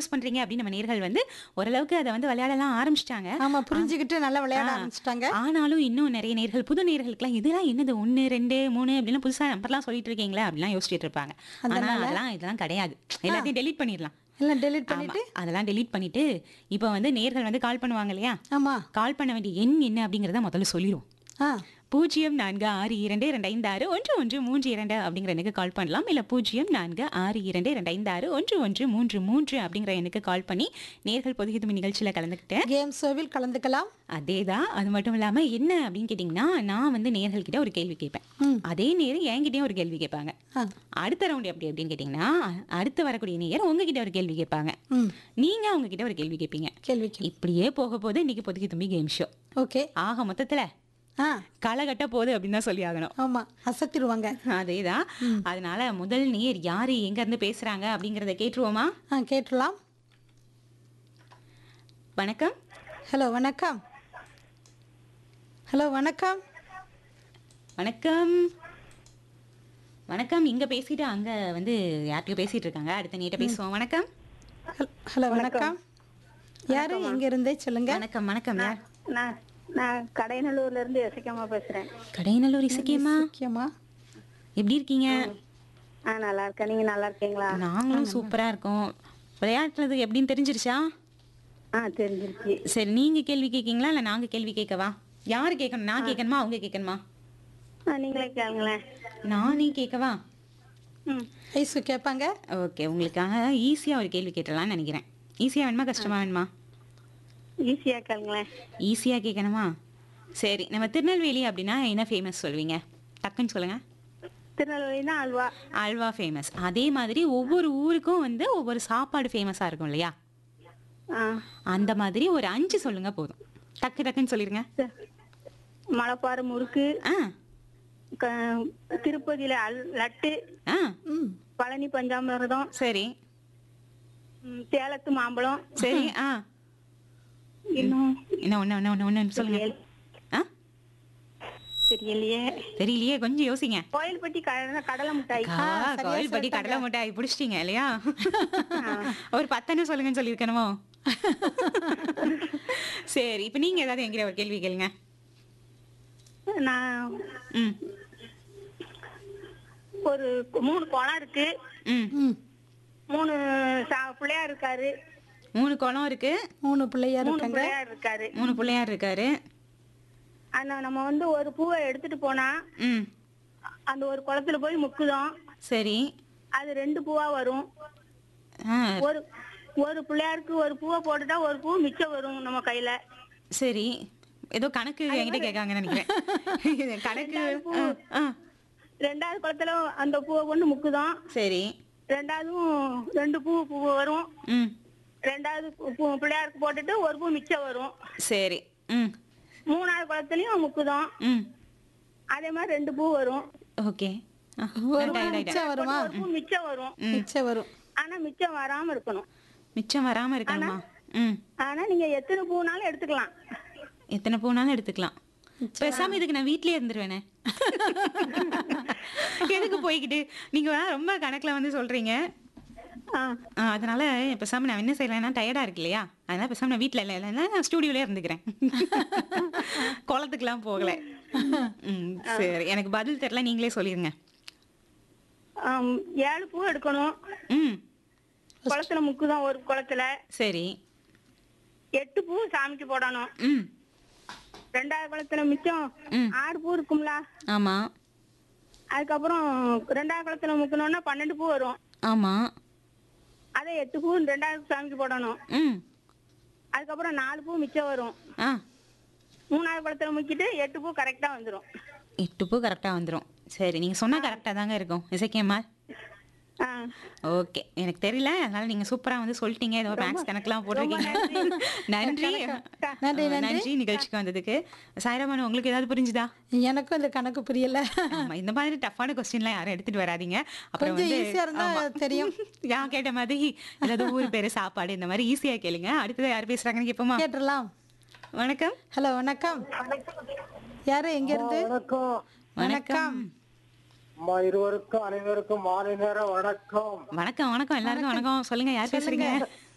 Use பண்றீங்க அப்படின்னு நம்ம நேர்கள் வந்து ஓரளவுக்கு அதை வந்து விளையாடலாம் ஆரம்பிச்சிட்டாங்க ஆமா புரிஞ்சுக்கிட்டு நல்லா விளையாட ஆ. ஆரம்பிச்சிட்டாங்க ஆனாலும் இன்னும் நிறைய நேர்கள் புது நேர்களுக்குலாம் இதெல்லாம் என்னது ஒன்று ரெண்டு மூணு அப்படின்னு புதுசா நம்பர்லாம் சொல்லிட்டு இருக்கீங்களா அப்படிலாம் யோசிச்சுட்டு இருப்பாங்க ஆனா அதெல்லாம் இதெல்லாம் கிடையாது எல்லாத்தையும் டெலீட் பண்ணிடலாம் எல்லாம் டெலிட் ஆமா, பண்ணிட்டு அதெல்லாம் டெலீட் பண்ணிட்டு இப்போ வந்து நேர்கள் வந்து கால் பண்ணுவாங்க இல்லையா ஆமா கால் பண்ண வேண்டிய எண் என்ன அப்படிங்கறத முதல்ல சொல்லிடுவோம் ஆ பூஜ்ஜியம் நான்கு ஆறு இரண்டு இரண்டு ஐந்து ஆறு ஒன்று ஒன்று மூன்று இரண்டு அப்படிங்கிற எண்ணுக்கு கால் பண்ணலாம் இல்லை பூஜ்ஜியம் நான்கு ஆறு இரண்டு இரண்டு ஐந்து ஆறு ஒன்று ஒன்று மூன்று மூன்று அப்படிங்கிற எண்ணுக்கு கால் பண்ணி நேர்கள் பொதுகிதுமி நிகழ்ச்சியில் கலந்துக்கிட்டேன் கேம் ஷோவில் கலந்துக்கலாம் அதே தான் அது மட்டும் இல்லாமல் என்ன அப்படின்னு கேட்டிங்கன்னா நான் வந்து நேர்கள்கிட்ட ஒரு கேள்வி கேட்பேன் ம். அதே நேரம் என்கிட்டயும் ஒரு கேள்வி கேட்பாங்க ஆ அடுத்த ரவுண்ட் எப்படி அப்படின்னு கேட்டிங்கன்னா அடுத்து வரக்கூடிய நேயர் உங்ககிட்ட ஒரு கேள்வி கேட்பாங்க ம் நீங்க அவங்க கிட்ட ஒரு கேள்வி கேட்பீங்க கேள்வி கேள்வி இப்படியே போக போது இன்னைக்கு பொதுக்கி தும்பி கேம் ஷோ ஓகே ஆக மொத்தத்துல ஆ களை கட்ட போகுது அப்படின்னு தான் சொல்லி ஆகணும் ஆமா அசத்திடுவாங்க அதேதான் அதனால முதல் நேர் யாரு எங்க இருந்து பேசுறாங்க அப்படிங்கறத கேட்டுருவோமா ஆ கேட்டுடலாம் வணக்கம் ஹலோ வணக்கம் ஹலோ வணக்கம் வணக்கம் வணக்கம் இங்க பேசிட்டு அங்க வந்து யார்கிட்டயோ பேசிட்டு இருக்காங்க அடுத்த நீட்ட பேசுவோம் வணக்கம் ஹல்- ஹலோ வணக்கம் யாரு எங்க இருந்தே சொல்லுங்க வணக்கம் வணக்கம் யார் நான் நான் கடையநல்லூர்ல இருந்து எசக்கம்மா பேசுறேன் கடைநல்லூர் இசக்கியம்மா முக்கியமா எப்படி இருக்கீங்க ஆ நல்லா இருக்கேன் நீங்க நல்லா இருக்கீங்களா நாங்களும் சூப்பரா இருக்கோம் விளையாட்டுறது எப்படின்னு தெரிஞ்சிருச்சா ஆ தெரிஞ்சிருச்சு சரி நீங்க கேள்வி கேட்கீங்களா இல்ல நாங்க கேள்வி கேட்கவா யாரு கேட்கணும் நான் கேட்கணுமா அவங்க கேட்கணுமா ஆ, நீங்களே கேளுங்களேன் நானே கேட்கவா ம் ஐசு கேட்பாங்க ஓகே உங்களுக்காக ஈஸியா ஒரு கேள்வி கேட்டலாம்னு நினைக்கிறேன் ஈஸியா வேணுமா கஷ்டமா வேணுமா ஈஸியா கேளுங்களேன் ஈஸியா கேட்கணுமா சரி நம்ம திருநெல்வேலி அப்படின்னா என்ன ஃபேமஸ் சொல்வீங்க டக்குன்னு சொல்லுங்க திருநெல்வேலி தான் அல்வா அல்வா ஃபேமஸ் அதே மாதிரி ஒவ்வொரு ஊருக்கும் வந்து ஒவ்வொரு சாப்பாடு ஃபேமஸா இருக்கும் இல்லையா ஆ அந்த மாதிரி ஒரு அஞ்சு சொல்லுங்க போதும் டக்கு டக்குன்னு சொல்லிருங்க ச- மலைப்பாறை முறுக்கு ஆ க- திருப்பதியில அல் லட்டு ஆ ம் பழனி பஞ்சாமிரதம் சரி ம், சேலத்து மாம்பழம் சரி ஆ இன்னும் என்ன ஒண்ணு ஒண்ணு ஒண்ணு ஒண்ணு சொல்லுங்க ஆ தெரியலையே தெரியலையே கொஞ்சம் யோசிங்க கோயில்பட்டி கடலை கடலை மிட்டாய் கா, கோயில்பட்டி கடலை மிட்டாய் பிடிச்சிட்டீங்க இல்லையா ஒரு பத்தனை சொல்லுங்கன்னு சொல்லியிருக்கணுமோ சரி இப்ப நீங்க ஏதாவது என்கிட்ட ஒரு கேள்வி கேளுங்க நான் ம் ஒரு மூணு குளம் இருக்கு ம் ம் மூணு சா- பிள்ளையார் இருக்காரு மூணு குளம் இருக்கு மூணு பிள்ளையார் மூணு இருக்காங்க பிள்ளையார் இருக்காரு மூணு பிள்ளையார் இருக்காரு அந்த நம்ம வந்து ஒரு பூவை எடுத்துட்டு போனா ம் அந்த ஒரு குளத்துல போய் முக்குதோம் சரி அது ரெண்டு பூவா வரும் ஆ ஒரு ஒரு பிள்ளையாருக்கு ஒரு பூவை போட்டுட்டா ஒரு பூ மிச்சம் வரும் நம்ம கையில சரி ஏதோ கணக்கு என்கிட்ட கேட்காங்கன்னு நினைக்கிறேன் கணக்கு ஆ, ஆ ரெண்டாவது குளத்துல அந்த பூவை கொண்டு முக்குதோம் சரி ரெண்டாவதும் ரெண்டு பூ பூ வரும் ம் ரெண்டாவது பூ- பூ பிள்ளையாருக்கு போட்டுட்டு ஒரு பூ மிச்சம் வரும் சரி ம் மூணாவது குளத்துலயும் முக்குதோம் ம் அதே மாதிரி ரெண்டு பூ வரும் ஓகே ஆ, ஒரு ரைட், ரைட், ரைட். மிச்சம் வருமா ஒரு பூ மிச்சம் வரும் மிச்சம் வரும் ஆனா மிச்சம் வராம இருக்கணும் மிச்சம் வராம இருக்கணுமா ம் ஆனா நீங்க எத்தனை பூனாலும் எடுத்துக்கலாம் எத்தனை பூனாலும் எடுத்துக்கலாம் பேசாம இதுக்கு நான் வீட்லயே இருந்துருவேனே எதுக்கு போய்கிட்டு நீங்க வேணா ரொம்ப கணக்குல வந்து சொல்றீங்க ஆ, ஆ, அதனால பேசாம நான் என்ன செய்யலைன்னா டயர்டா இருக்கு இல்லையா அதனால பேசாம நான் வீட்ல இல்லை இல்லைன்னா நான் ஸ்டூடியோலயே இருந்துக்கிறேன் குளத்துக்குலாம் போகல ம் சரி எனக்கு பதில் தெரியல நீங்களே சொல்லிருங்க ஆம், ஏழு பூ எடுக்கணும் ம் குளத்துல முக்குதான் ஒரு குளத்துல சரி எட்டு பூ சாமிக்கு போடணும் ம் ரெண்டாவது குளத்துல மிச்சம் ம். ஆறு பூ இருக்கும்ல ஆமா அதுக்கப்புறம் ரெண்டாவது குளத்துல முக்கணும்னா பன்னெண்டு பூ வரும் ஆமா அதே எட்டு பூ ரெண்டாவது சாமிக்கு போடணும் ம் அதுக்கப்புறம் நாலு பூ மிச்சம் வரும் ஆ மூணாவது குளத்துல முக்கிட்டு எட்டு பூ கரெக்டா வந்துரும் எட்டு பூ கரெக்டாக வந்துடும் சரி நீங்கள் சொன்னால் கரெக்டாக தாங்க இருக்கும் இசைக்கியம்மா ஆ, ஓகே எனக்கு தெரியல அதனால நீங்க சூப்பரா வந்து சொல்லிட்டீங்க ஏதோ மேக்ஸ் கணக்கெல்லாம் போட்டிருக்கீங்க நன்றி நன்றி, ஆ, நன்றி நிகழ்ச்சிக்கு வந்ததுக்கு சாய்ராமன் உங்களுக்கு ஏதாவது புரிஞ்சுதா எனக்கும் இந்த கணக்கு புரியல ஆமா, இந்த மாதிரி டஃப்பான கொஸ்டின்லாம் யாரும் எடுத்துட்டு வராதீங்க அப்புறம் கொஞ்சம் வந்து ஈஸியா இருந்தா ஆமா. தெரியும் நான் கேட்ட மாதிரி ஏதாவது ஊர் பேரு சாப்பாடு இந்த மாதிரி ஈஸியா கேளுங்க அடுத்தது யார் பேசுறாங்கன்னு கேட்போமா கேட்டுடலாம் வணக்கம் ஹலோ வணக்கம் யாரு எங்க இருந்து வணக்கம் வணக்கம் அம்மா இருவருக்கும் அனைவருக்கும் மாலை நேர வணக்கம் வணக்கம் வணக்கம் எல்லாருக்கும் வணக்கம் சொல்லுங்க யார் பேசுறீங்க